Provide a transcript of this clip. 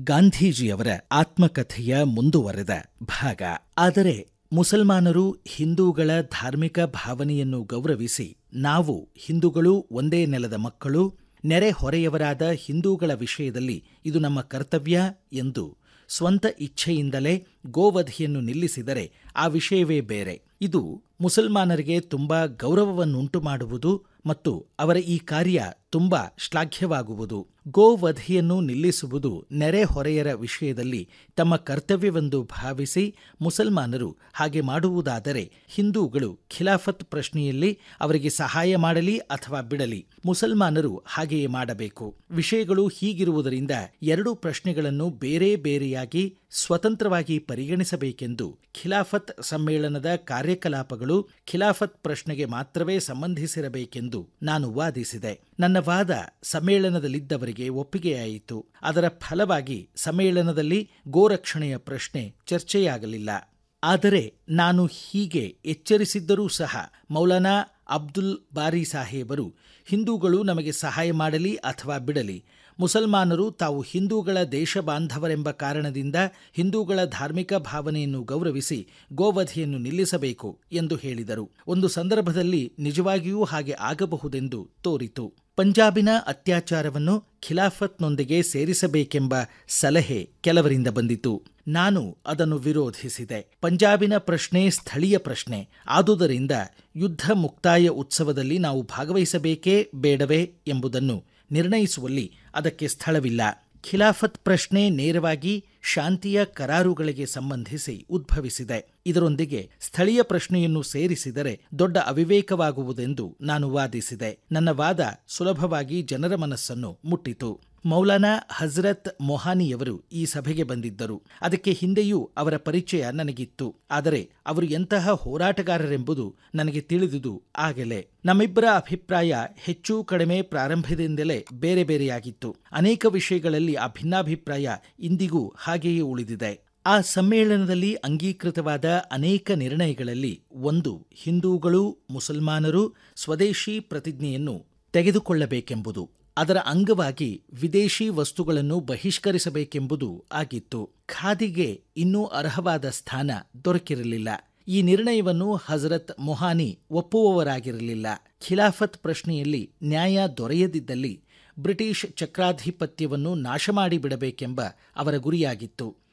ಗಾಂಧೀಜಿಯವರ ಆತ್ಮಕಥೆಯ ಮುಂದುವರೆದ ಭಾಗ ಆದರೆ ಮುಸಲ್ಮಾನರು ಹಿಂದೂಗಳ ಧಾರ್ಮಿಕ ಭಾವನೆಯನ್ನು ಗೌರವಿಸಿ ನಾವು ಹಿಂದೂಗಳು ಒಂದೇ ನೆಲದ ಮಕ್ಕಳು ನೆರೆ ಹೊರೆಯವರಾದ ಹಿಂದೂಗಳ ವಿಷಯದಲ್ಲಿ ಇದು ನಮ್ಮ ಕರ್ತವ್ಯ ಎಂದು ಸ್ವಂತ ಇಚ್ಛೆಯಿಂದಲೇ ಗೋವಧಿಯನ್ನು ನಿಲ್ಲಿಸಿದರೆ ಆ ವಿಷಯವೇ ಬೇರೆ ಇದು ಮುಸಲ್ಮಾನರಿಗೆ ತುಂಬಾ ಗೌರವವನ್ನುಂಟು ಮಾಡುವುದು ಮತ್ತು ಅವರ ಈ ಕಾರ್ಯ ತುಂಬಾ ಶ್ಲಾಘ್ಯವಾಗುವುದು ಗೋವಧಿಯನ್ನು ನಿಲ್ಲಿಸುವುದು ನೆರೆಹೊರೆಯರ ವಿಷಯದಲ್ಲಿ ತಮ್ಮ ಕರ್ತವ್ಯವೆಂದು ಭಾವಿಸಿ ಮುಸಲ್ಮಾನರು ಹಾಗೆ ಮಾಡುವುದಾದರೆ ಹಿಂದೂಗಳು ಖಿಲಾಫತ್ ಪ್ರಶ್ನೆಯಲ್ಲಿ ಅವರಿಗೆ ಸಹಾಯ ಮಾಡಲಿ ಅಥವಾ ಬಿಡಲಿ ಮುಸಲ್ಮಾನರು ಹಾಗೆಯೇ ಮಾಡಬೇಕು ವಿಷಯಗಳು ಹೀಗಿರುವುದರಿಂದ ಎರಡು ಪ್ರಶ್ನೆಗಳನ್ನು ಬೇರೆ ಬೇರೆಯಾಗಿ ಸ್ವತಂತ್ರವಾಗಿ ಪರಿಗಣಿಸಬೇಕೆಂದು ಖಿಲಾಫತ್ ಸಮ್ಮೇಳನದ ಕಾರ್ಯಕಲಾಪಗಳು ಖಿಲಾಫತ್ ಪ್ರಶ್ನೆಗೆ ಮಾತ್ರವೇ ಸಂಬಂಧಿಸಿರಬೇಕೆಂದು ನಾನು ವಾದಿಸಿದೆ ನನ್ನ ವಾದ ಸಮ್ಮೇಳನದಲ್ಲಿದ್ದವರಿಗೆ ಒಪ್ಪಿಗೆಯಾಯಿತು ಅದರ ಫಲವಾಗಿ ಸಮ್ಮೇಳನದಲ್ಲಿ ಗೋರಕ್ಷಣೆಯ ಪ್ರಶ್ನೆ ಚರ್ಚೆಯಾಗಲಿಲ್ಲ ಆದರೆ ನಾನು ಹೀಗೆ ಎಚ್ಚರಿಸಿದ್ದರೂ ಸಹ ಮೌಲಾನಾ ಅಬ್ದುಲ್ ಬಾರಿ ಸಾಹೇಬರು ಹಿಂದೂಗಳು ನಮಗೆ ಸಹಾಯ ಮಾಡಲಿ ಅಥವಾ ಬಿಡಲಿ ಮುಸಲ್ಮಾನರು ತಾವು ಹಿಂದೂಗಳ ದೇಶ ಬಾಂಧವರೆಂಬ ಕಾರಣದಿಂದ ಹಿಂದೂಗಳ ಧಾರ್ಮಿಕ ಭಾವನೆಯನ್ನು ಗೌರವಿಸಿ ಗೋವಧಿಯನ್ನು ನಿಲ್ಲಿಸಬೇಕು ಎಂದು ಹೇಳಿದರು ಒಂದು ಸಂದರ್ಭದಲ್ಲಿ ನಿಜವಾಗಿಯೂ ಹಾಗೆ ಆಗಬಹುದೆಂದು ತೋರಿತು ಪಂಜಾಬಿನ ಅತ್ಯಾಚಾರವನ್ನು ಖಿಲಾಫತ್ನೊಂದಿಗೆ ಸೇರಿಸಬೇಕೆಂಬ ಸಲಹೆ ಕೆಲವರಿಂದ ಬಂದಿತು ನಾನು ಅದನ್ನು ವಿರೋಧಿಸಿದೆ ಪಂಜಾಬಿನ ಪ್ರಶ್ನೆ ಸ್ಥಳೀಯ ಪ್ರಶ್ನೆ ಆದುದರಿಂದ ಯುದ್ಧ ಮುಕ್ತಾಯ ಉತ್ಸವದಲ್ಲಿ ನಾವು ಭಾಗವಹಿಸಬೇಕೇ ಬೇಡವೇ ಎಂಬುದನ್ನು ನಿರ್ಣಯಿಸುವಲ್ಲಿ ಅದಕ್ಕೆ ಸ್ಥಳವಿಲ್ಲ ಖಿಲಾಫತ್ ಪ್ರಶ್ನೆ ನೇರವಾಗಿ ಶಾಂತಿಯ ಕರಾರುಗಳಿಗೆ ಸಂಬಂಧಿಸಿ ಉದ್ಭವಿಸಿದೆ ಇದರೊಂದಿಗೆ ಸ್ಥಳೀಯ ಪ್ರಶ್ನೆಯನ್ನು ಸೇರಿಸಿದರೆ ದೊಡ್ಡ ಅವಿವೇಕವಾಗುವುದೆಂದು ನಾನು ವಾದಿಸಿದೆ ನನ್ನ ವಾದ ಸುಲಭವಾಗಿ ಜನರ ಮನಸ್ಸನ್ನು ಮುಟ್ಟಿತು ಮೌಲಾನಾ ಹಜರತ್ ಮೊಹಾನಿಯವರು ಈ ಸಭೆಗೆ ಬಂದಿದ್ದರು ಅದಕ್ಕೆ ಹಿಂದೆಯೂ ಅವರ ಪರಿಚಯ ನನಗಿತ್ತು ಆದರೆ ಅವರು ಎಂತಹ ಹೋರಾಟಗಾರರೆಂಬುದು ನನಗೆ ತಿಳಿದುದು ಆಗಲೇ ನಮ್ಮಿಬ್ಬರ ಅಭಿಪ್ರಾಯ ಹೆಚ್ಚು ಕಡಿಮೆ ಪ್ರಾರಂಭದಿಂದಲೇ ಬೇರೆ ಬೇರೆಯಾಗಿತ್ತು ಅನೇಕ ವಿಷಯಗಳಲ್ಲಿ ಆ ಭಿನ್ನಾಭಿಪ್ರಾಯ ಇಂದಿಗೂ ಹಾಗೆಯೇ ಉಳಿದಿದೆ ಆ ಸಮ್ಮೇಳನದಲ್ಲಿ ಅಂಗೀಕೃತವಾದ ಅನೇಕ ನಿರ್ಣಯಗಳಲ್ಲಿ ಒಂದು ಹಿಂದೂಗಳು ಮುಸಲ್ಮಾನರು ಸ್ವದೇಶಿ ಪ್ರತಿಜ್ಞೆಯನ್ನು ತೆಗೆದುಕೊಳ್ಳಬೇಕೆಂಬುದು ಅದರ ಅಂಗವಾಗಿ ವಿದೇಶಿ ವಸ್ತುಗಳನ್ನು ಬಹಿಷ್ಕರಿಸಬೇಕೆಂಬುದು ಆಗಿತ್ತು ಖಾದಿಗೆ ಇನ್ನೂ ಅರ್ಹವಾದ ಸ್ಥಾನ ದೊರಕಿರಲಿಲ್ಲ ಈ ನಿರ್ಣಯವನ್ನು ಹಜರತ್ ಮೊಹಾನಿ ಒಪ್ಪುವವರಾಗಿರಲಿಲ್ಲ ಖಿಲಾಫತ್ ಪ್ರಶ್ನೆಯಲ್ಲಿ ನ್ಯಾಯ ದೊರೆಯದಿದ್ದಲ್ಲಿ ಬ್ರಿಟಿಷ್ ಚಕ್ರಾಧಿಪತ್ಯವನ್ನು ನಾಶ ಮಾಡಿಬಿಡಬೇಕೆಂಬ ಅವರ ಗುರಿಯಾಗಿತ್ತು